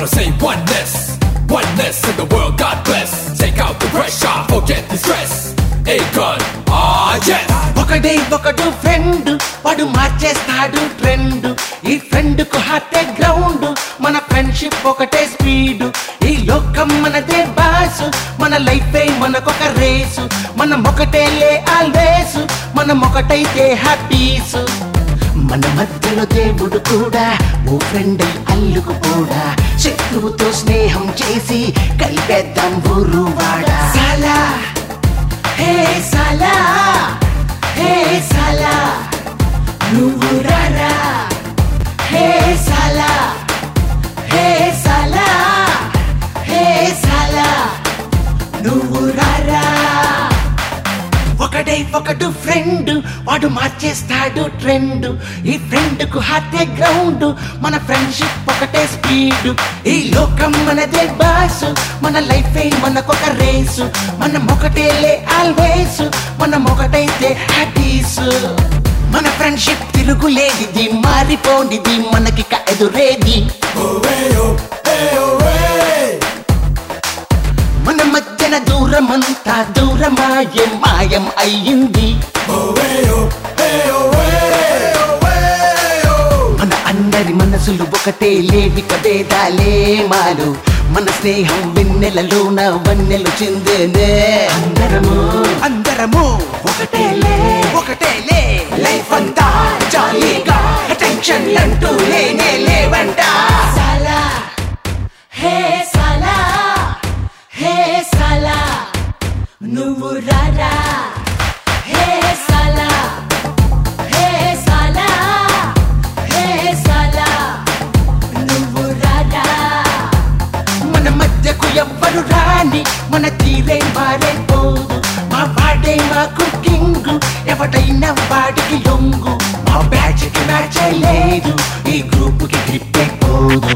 wanna say oneness, oneness in the world, God bless. Take out the pressure, forget the stress. Akon, ah yes. ఒకడే ఒకడు friend వాడు మార్చేస్తాడు trend ఈ friend కు హార్టే ground మన friendship ఒకటే స్పీడ్ ఈ లోకం మనదే బాస్ మన లైఫ్ మనకొక రేసు మనం ఒకటేలే ఆల్వేస్ మనం ఒకటైతే హ్యాపీస్ మన మధ్యలో దేవుడు కూడా ఓ ఫ్రెండ్ అల్లుకు కూడా శత్రువుతో స్నేహం చేసి కలిపేద్దాం ఊరు వాడా సాలా హే సాలా హే సాలా నువ్వు రారా హే సాలా హే సాలా హే సాలా నువ్వు రారా ఒకడే ఒకడు ఫ్రెండ్ వాడు మార్చేస్తాడు ట్రెండ్ ఈ ఫ్రెండ్ కు హార్టే గ్రౌండ్ మన ఫ్రెండ్షిప్ ఒకటే స్పీడ్ ఈ లోకం మనదే బాస్ మన లైఫ్ మనకొక రేసు మనం ఒకటేలే ఆల్వేస్ మనం ఒకటైతే హ్యాపీస్ మన ఫ్రెండ్షిప్ తిరుగులేనిది మారిపోనిది మనకి ఎదురేది మన మధ్యన దూరమంతా దూరమాయే మాయం అయ్యింది మన అందరి మనసులు ఒకటే లేవిక భేదాలే మాలు మన స్నేహం వెన్నెలలోన వన్నెలు చెందేనే అందరము అందరము ఒకటేలే ఒకటేలే లైఫ్ అంతా జాలీగా టెన్షన్ అంటూ లేనే లేవంట సాలా హే సాలా హే సాలా నువ్వు రారా హే సాలా హే సాలా హే సాలా నువ్వు రారా మన మధ్యకు ఎవ్వరు రాని మన తీరే మారైపోదు మా వాడే మాకు కింగు ఎవడైనా వాడికి లొంగు మా బ్యాచ్ కి మ్యాచ్ లేదు ఈ గ్రూప్ కి గ్రిప్ అయిపోదు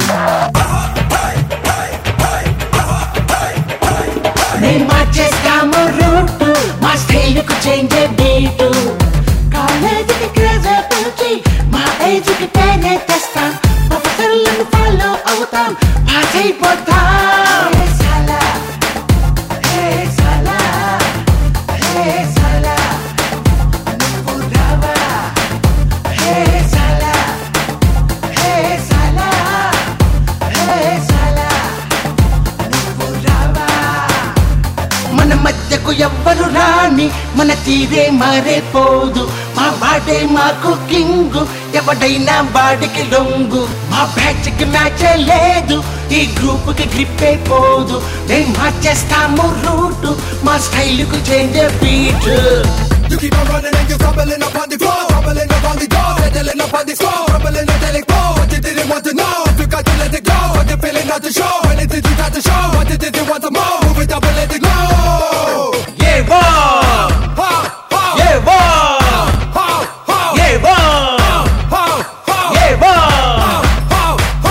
మేము మార్చేస్తాము రూట్ మా స్టైల్ కు చేంజ్ బీటు కాలేజీకి గ్రాజుయేట్ నుంచి మా ఏజ్ కి పేరే తెస్తాం ప్రొఫెసర్లను ఫాలో అవుతాం పాస్ అయిపోతాం హే సాలా హే సాలా హే సాలా నువ్వు రావా హే సాలా హే సాలా హే సాలా నువ్వు రావా మన మధ్యకు ఎవ్వరు రాని మన తీరే మారేపోదు మా వాడే మాకు కింగు ఎవడైనా వాడికి లొంగు మా బ్యాచ్ కి మ్యాచ్ లేదు ఈ గ్రూప్ కి గ్రిప్ అయిపోదు మేము మార్చేస్తాము రూట్ మా స్టైల్ కు change beat You keep on running and you're crumbling up on the floor, crumbling up on the door, settling up on the score, crumbling until it go. What you didn't want to know, you got to let it go. What you feeling not to show, anything you got to show. What you did you want to more, move it up and let it go. ఏ వా Ha, ha, ఏ వా ha, ha, ఏ వా ha, ha, ఏ వా ha, ha.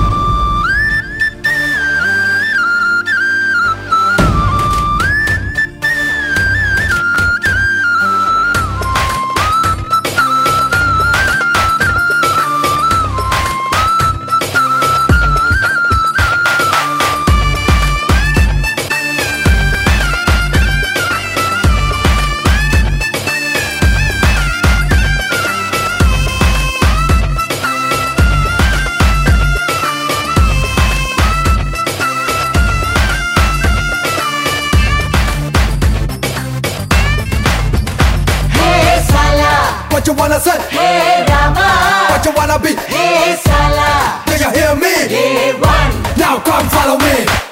హే సాలా What you wanna say? Hey Rama What you wanna be? హే సాలా Do you hear me? A one Now come follow me.